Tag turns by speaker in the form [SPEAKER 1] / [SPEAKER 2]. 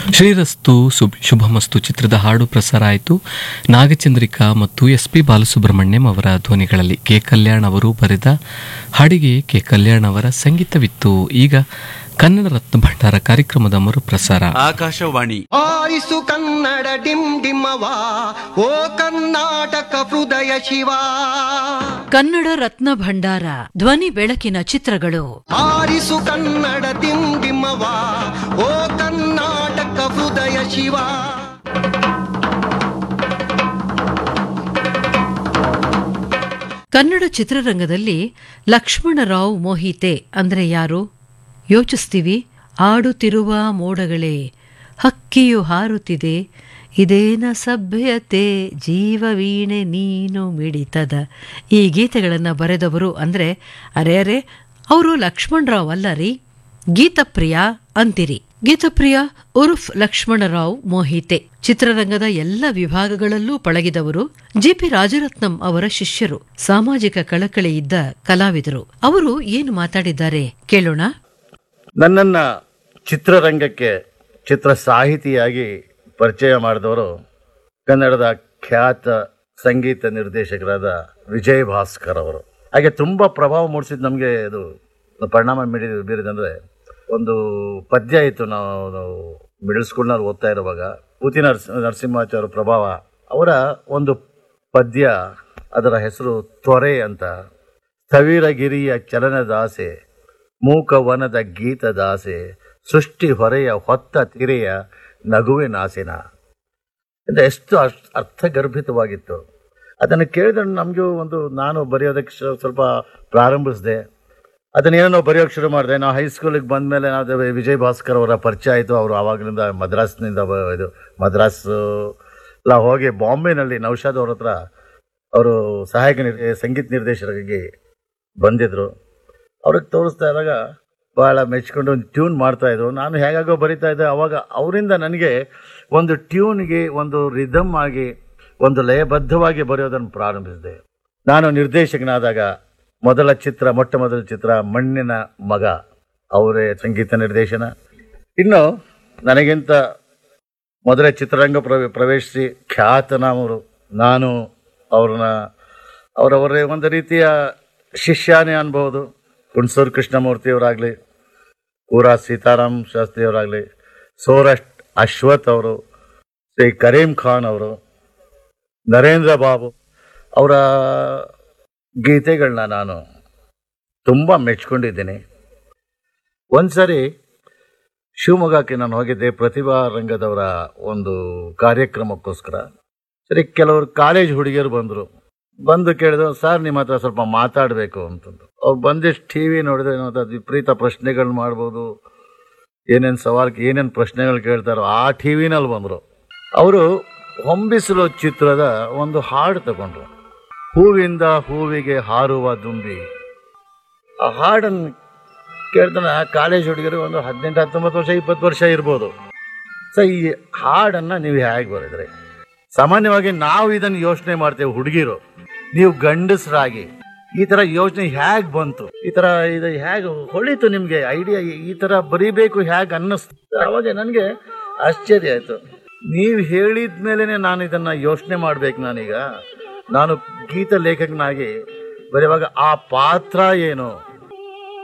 [SPEAKER 1] ಶ್ರೀರಸ್ತು ಸುಬ್ ಶುಭಮಸ್ತು ಚಿತ್ರದ ಹಾಡು ಪ್ರಸಾರ ಆಯಿತು ನಾಗಚಂದ್ರಿಕಾ ಮತ್ತು ಎಸ್ ಪಿ ಬಾಲಸುಬ್ರಹ್ಮಣ್ಯಂ ಅವರ ಧ್ವನಿಗಳಲ್ಲಿ ಕೆ ಕಲ್ಯಾಣ್ ಅವರು ಬರೆದ ಹಾಡಿಗೆ ಕೆ ಕಲ್ಯಾಣ್ ಅವರ ಸಂಗೀತವಿತ್ತು ಈಗ ಕನ್ನಡ ರತ್ನ ಭಂಡಾರ ಕಾರ್ಯಕ್ರಮದ ಮರುಪ್ರಸಾರ
[SPEAKER 2] ಆಕಾಶವಾಣಿ
[SPEAKER 3] ಆರಿಸು ಕನ್ನಡ ಡಿಮ್ ಡಿಮ್ಮವ ಓ ಕರ್ನಾಟಕ ಹೃದಯ ಶಿವ
[SPEAKER 4] ಕನ್ನಡ ರತ್ನ ಭಂಡಾರ ಧ್ವನಿ ಬೆಳಕಿನ ಚಿತ್ರಗಳು
[SPEAKER 3] ಆರಿಸು ಕನ್ನಡ ಡಿಮ್ ಡಿಮ್ಮವ ಓ ಕರ್ನಾಟಕ ಹೃದಯ ಶಿವ
[SPEAKER 4] ಕನ್ನಡ ಚಿತ್ರರಂಗದಲ್ಲಿ ಲಕ್ಷ್ಮಣರಾವ್ ಮೋಹಿತೆ ಅಂದ್ರೆ ಯಾರು ಯೋಚಿಸ್ತೀವಿ ಆಡುತ್ತಿರುವ ಮೋಡಗಳೇ ಹಕ್ಕಿಯು ಹಾರುತ್ತಿದೆ ಇದೇನ ಸಭ್ಯತೆ ಜೀವವೀಣೆ ನೀನು ಮಿಡಿತದ ಈ ಗೀತೆಗಳನ್ನು ಬರೆದವರು ಅಂದ್ರೆ ಅರೆ ಅರೆ ಅವರು ಲಕ್ಷ್ಮಣರಾವ್ ಅಲ್ಲ ರೀ ಗೀತಪ್ರಿಯ ಅಂತಿರಿ ಗೀತಪ್ರಿಯ ಉರ್ಫ್ ಲಕ್ಷ್ಮಣರಾವ್ ಮೋಹಿತೆ ಚಿತ್ರರಂಗದ ಎಲ್ಲ ವಿಭಾಗಗಳಲ್ಲೂ ಪಳಗಿದವರು ಜಿಪಿ ರಾಜರತ್ನಂ ಅವರ ಶಿಷ್ಯರು ಸಾಮಾಜಿಕ ಕಳಕಳಿ ಇದ್ದ ಕಲಾವಿದರು ಅವರು ಏನು ಮಾತಾಡಿದ್ದಾರೆ ಕೇಳೋಣ
[SPEAKER 5] ನನ್ನನ್ನ ಚಿತ್ರರಂಗಕ್ಕೆ ಚಿತ್ರ ಸಾಹಿತಿಯಾಗಿ ಪರಿಚಯ ಮಾಡಿದವರು ಕನ್ನಡದ ಖ್ಯಾತ ಸಂಗೀತ ನಿರ್ದೇಶಕರಾದ ವಿಜಯ್ ಭಾಸ್ಕರ್ ಅವರು ಹಾಗೆ ತುಂಬ ಪ್ರಭಾವ ಮೂಡಿಸಿದ ನಮಗೆ ಇದು ಪರಿಣಾಮ ಬೀರಿ ಬೀರಿದಂದ್ರೆ ಒಂದು ಪದ್ಯ ಇತ್ತು ನಾವು ಮಿಡಲ್ ಸ್ಕೂಲ್ನಲ್ಲಿ ಓದ್ತಾ ಇರುವಾಗ ಪೂತಿ ನರಸ್ ನರಸಿಂಹಾಚಾರ್ಯ ಪ್ರಭಾವ ಅವರ ಒಂದು ಪದ್ಯ ಅದರ ಹೆಸರು ತೊರೆ ಅಂತ ಸ್ಥವಿರಗಿರಿಯ ಚಲನದಾಸೆ ಮೂಕವನದ ಗೀತದಾಸೆ ಸೃಷ್ಟಿ ಹೊರೆಯ ಹೊತ್ತ ತಿರೆಯ ನಗುವಿನಾಸಿನ ಇದು ಎಷ್ಟು ಅರ್ಥ ಅರ್ಥಗರ್ಭಿತವಾಗಿತ್ತು ಅದನ್ನು ಕೇಳಿದ್ರೆ ನಮಗೂ ಒಂದು ನಾನು ಬರೆಯೋದಕ್ಕೆ ಶ- ಸ್ವಲ್ಪ ಪ್ರಾರಂಭಿಸಿದೆ ಅದನ್ನೇನೋ ಬರೆಯೋಕ್ಕೆ ಶುರು ಮಾಡಿದೆ ನಾವು ಹೈಸ್ಕೂಲಿಗೆ ಬಂದ ಮೇಲೆ ನಾವು ವಿಜಯ್ ಭಾಸ್ಕರ್ ಅವರ ಪರಿಚಯ ಆಯಿತು ಅವರು ಆವಾಗಲಿಂದ ಮದ್ರಾಸ್ನಿಂದ ಬ- ಇದು ಮದ್ರಾಸ್ ಎಲ್ಲ ಹೋಗಿ ಬಾಂಬೆನಲ್ಲಿ ನೌಶಾದ್ ಅವ್ರ ಹತ್ರ ಅವರು ಸಹಾಯಕ ನಿರ್ ಸಂಗೀತ ನಿರ್ದೇಶಕರಾಗಿ ಬಂದಿದ್ದರು ಅವ್ರಿಗೆ ತೋರಿಸ್ತಾ ಇದ್ದಾಗ ಭಾಳ ಮೆಚ್ಕೊಂಡು ಒಂದು ಟ್ಯೂನ್ ಮಾಡ್ತಾ ಇದ್ರು ನಾನು ಹೇಗಾಗೋ ಬರಿತಾ ಇದ್ದೆ ಅವಾಗ ಅವರಿಂದ ನನಗೆ ಒಂದು ಟ್ಯೂನ್ಗೆ ಒಂದು ರಿದಮ್ ಆಗಿ ಒಂದು ಲಯಬದ್ಧವಾಗಿ ಬರೆಯೋದನ್ನು ಪ್ರಾರಂಭಿಸಿದೆ ನಾನು ನಿರ್ದೇಶಕನಾದಾಗ ಮೊದಲ ಚಿತ್ರ ಮೊಟ್ಟ ಮೊದಲ ಚಿತ್ರ ಮಣ್ಣಿನ ಮಗ ಅವರೇ ಸಂಗೀತ ನಿರ್ದೇಶನ ಇನ್ನು ನನಗಿಂತ ಮೊದಲೇ ಚಿತ್ರರಂಗ ಪ್ರವೇ ಪ್ರವೇಶಿಸಿ ಖ್ಯಾತನಾಮರು ನಾನು ಅವ್ರನ್ನ ಅವರವರೇ ಒಂದು ರೀತಿಯ ಶಿಷ್ಯನೇ ಅನ್ಬೋದು ಹುಣಸೂರು ಕೃಷ್ಣಮೂರ್ತಿಯವರಾಗಲಿ ಕೂರಾ ಸೀತಾರಾಮ್ ಶಾಸ್ತ್ರಿಯವರಾಗಲಿ ಸೋರಷ್ಟ್ ಅಶ್ವಥ್ ಅವರು ಶ್ರೀ ಕರೀಂ ಖಾನ್ ಅವರು ನರೇಂದ್ರ ಬಾಬು ಅವರ ಗೀತೆಗಳನ್ನ ನಾನು ತುಂಬ ಮೆಚ್ಕೊಂಡಿದ್ದೀನಿ ಒಂದ್ಸರಿ ಶಿವಮೊಗ್ಗಕ್ಕೆ ನಾನು ಹೋಗಿದ್ದೆ ಪ್ರತಿಭಾ ರಂಗದವರ ಒಂದು ಕಾರ್ಯಕ್ರಮಕ್ಕೋಸ್ಕರ ಸರಿ ಕೆಲವರು ಕಾಲೇಜ್ ಹುಡುಗಿಯರು ಬಂದರು ಬಂದು ಕೇಳಿದ್ರು ಸರ್ ನಿಮ್ಮ ಹತ್ರ ಸ್ವಲ್ಪ ಮಾತಾಡಬೇಕು ಅಂತಂದು ಅವ್ರು ಬಂದಿಷ್ಟು ಟಿ ವಿ ನೋಡಿದ್ರೆ ಏನೋ ಅದು ವಿಪರೀತ ಪ್ರಶ್ನೆಗಳು ಮಾಡ್ಬೋದು ಏನೇನು ಸವಾಲ್ ಏನೇನು ಪ್ರಶ್ನೆಗಳು ಕೇಳ್ತಾರೋ ಆ ಟಿ ವಿನಲ್ಲಿ ಬಂದರು ಅವರು ಹೊಂಬಿಸಲು ಚಿತ್ರದ ಒಂದು ಹಾಡು ತಗೊಂಡ್ರು ಹೂವಿಂದ ಹೂವಿಗೆ ಹಾರುವ ದುಂಬಿ ಆ ಹಾಡನ್ನು ಕೇಳ್ತಾನೆ ಕಾಲೇಜ್ ಹುಡುಗರು ಒಂದು ಹದಿನೆಂಟು ಹತ್ತೊಂಬತ್ತು ವರ್ಷ ಇಪ್ಪತ್ತು ವರ್ಷ ಇರ್ಬೋದು ಸೊ ಈ ಹಾಡನ್ನು ನೀವು ಹೇಗೆ ಬರೆದ್ರಿ ಸಾಮಾನ್ಯವಾಗಿ ನಾವು ಇದನ್ನು ಯೋಚನೆ ಮಾಡ್ತೇವೆ ಹುಡುಗಿರು ನೀವು ಗಂಡಸರಾಗಿ ಈ ತರ ಯೋಚನೆ ಹೇಗೆ ಬಂತು ಈ ತರ ಇದು ಹೇಗೆ ಹೊಳಿತು ನಿಮ್ಗೆ ಐಡಿಯಾ ಈ ತರ ಬರೀಬೇಕು ಹೇಗೆ ಅನ್ನಿಸ್ತು ಅವಾಗ ನನಗೆ ಆಶ್ಚರ್ಯ ಆಯ್ತು ನೀವು ಹೇಳಿದ ಮೇಲೆನೆ ನಾನು ಇದನ್ನ ಯೋಚನೆ ಮಾಡ್ಬೇಕು ನಾನೀಗ ನಾನು ಗೀತ ಲೇಖಕನಾಗಿ ಬರೆಯುವಾಗ ಆ ಪಾತ್ರ ಏನು